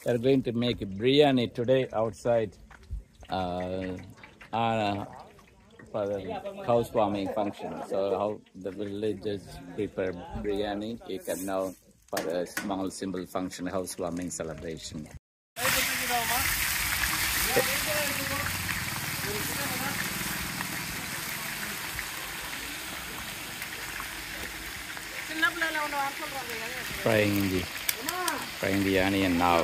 We are going to make biryani today outside uh, uh, for the housewarming function. So how the villagers prepare biryani, you can know for a small simple function housewarming celebration. Frying the frying the onion now.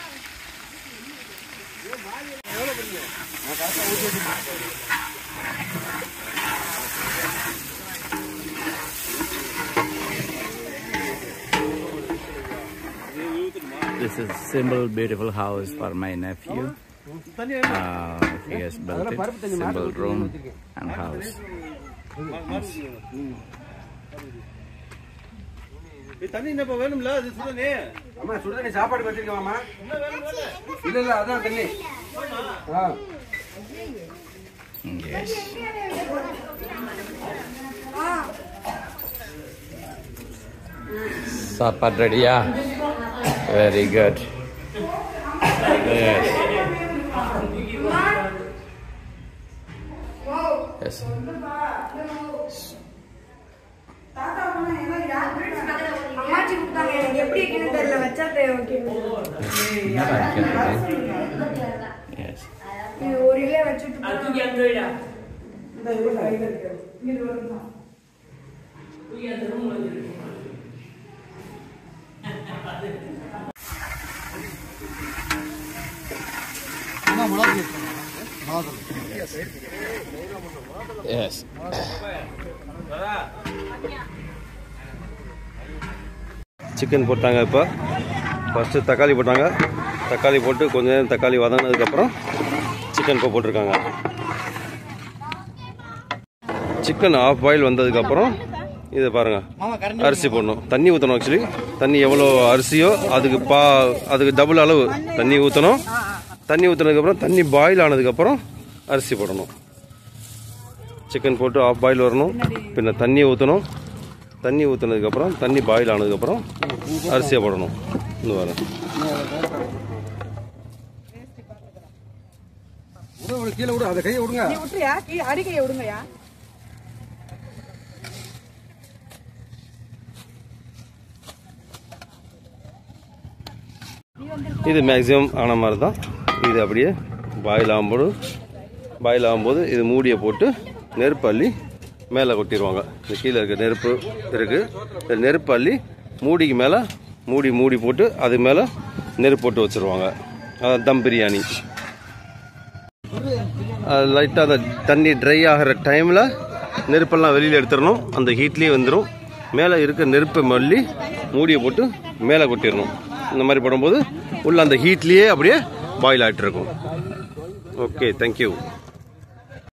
This is simple, beautiful house for my nephew. Uh, he has built it, simple room and house. தண்ணி என்னப்பா வேணும்ல அது சுடனே அம்மா சுடுதண்ணி சாப்பாடு வச்சிருக்கோம்மா இல்ல இல்ல அதான் தண்ணி ஆ Yes. Sapad ready, yeah? Very good. Yes. Yes. அம்மாச்சி கொடுத்தாங்க எனக்கு எப்படி இருக்குன்னு தெரியல வச்சா ஓகே Yes. இது ஒரு கிலோ வச்சுட்டு இந்த இது கையில இருக்கு. இது வருமா? Yes. சிக்கன் போட்டாங்க இப்போ ஃபஸ்ட்டு தக்காளி போட்டாங்க தக்காளி போட்டு கொஞ்ச நேரம் தக்காளி வதங்கினதுக்கப்புறம் சிக்கன் இப்போ போட்டிருக்காங்க சிக்கன் ஆஃப் பாயில் வந்ததுக்கப்புறம் இதை பாருங்கள் அரிசி போடணும் தண்ணி ஊற்றணும் ஆக்சுவலி தண்ணி எவ்வளோ அரிசியோ அதுக்கு பா அதுக்கு டபுள் அளவு தண்ணி ஊற்றணும் தண்ணி ஊற்றுனதுக்கப்புறம் தண்ணி பாயில் ஆனதுக்கப்புறம் அரிசி போடணும் சிக்கன் போட்டு ஆஃப் பாயில் வரணும் பின்ன தண்ணி ஊற்றணும் தண்ணி ஊற்றுனதுக்கப்புறம் தண்ணி பாயில் ஆனதுக்கப்புறம் அரிசியை போடணும் இந்த வர விடு, விடு, கீழே விடு அதை கையை விடுங்க நீ விட்டுறியா கீழே அடிக்கையை விடுங்கயா இது மேக்ஸிமம் ஆன மாதிரி தான் இது அப்படியே பாயில் ஆகும்போது பாயில் ஆகும்போது இது மூடியை போட்டு நெருப்பு அள்ளி மேலே கொட்டிடுவாங்க இந்த கீழே இருக்க நெருப்பு இருக்குது இந்த நெருப்பு அள்ளி மூடிக்கு மேலே மூடி மூடி போட்டு அது மேலே நெருப்பு போட்டு வச்சுருவாங்க அதான் தம் பிரியாணி லைட்டாக அந்த தண்ணி ட்ரை ஆகிற டைமில் நெருப்பெல்லாம் வெளியில் எடுத்துடணும் அந்த ஹீட்லேயே வந்துடும் மேலே இருக்க நெருப்பை மல்லி மூடியை போட்டு மேலே கொட்டிடணும் இந்த மாதிரி போடும்போது உள்ள அந்த ஹீட்லேயே அப்படியே பாயில் ஆகிட்டு இருக்கும் ஓகே தேங்க்யூ